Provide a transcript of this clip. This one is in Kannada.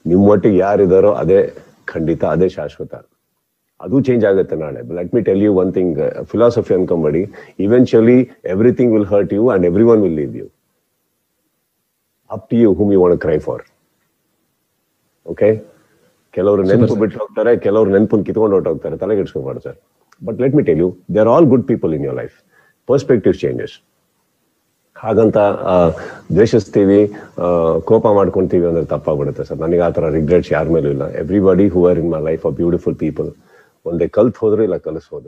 ನಿಮ್ಮ ಒಟ್ಟಿಗೆ ಯಾರಿದಾರೋ ಅದೇ ಖಂಡಿತ ಅದೇ ಶಾಶ್ವತ ಅದು ಚೇಂಜ್ ಆಗುತ್ತೆ ನಾಳೆ let me tell you one thing philosophy ಅನ್ಕೊಂಬೇಡಿ eventually everything will hurt you and every one will leave you up to you hmm you want cry for okay ಕೆಲವರು ನೆನಪು ಬಿಟ್ಟು ಹೋಗ್ತಾರೆ ಕೆಲವರು ನೆನಪನ್ನು ಕಿತ್ಕೊಂಡು ಹೊರಟೋಗ್ತಾರೆ ತಲೆಗೆ ಇಡ್ಸ್ಕೊಬಾರ್ದು sir but let me tell you they are all good people in your life perspective changes ಹಾಗಂತ ಆ, ದ್ವೇಷಿಸ್ತೀವಿ ಆ, ಕೋಪ ಮಾಡ್ಕೊಂತೀವಿ ಅಂದ್ರೆ ತಪ್ಪಾಗ್ಬಿಡುತ್ತೆ ಸರ್ ನನಗೆ ಆ ಥರ ರಿಗ್ರೆಟ್ಸ್ ಯಾರ ಮೇಲೂ ಇಲ್ಲ everybody who are in my life a beautiful people ಒಂದೇ ಕಲ್ತ್ ಹೋದ್ರು ಇಲ್ಲ ಕಲಿಸ್ಬೋದು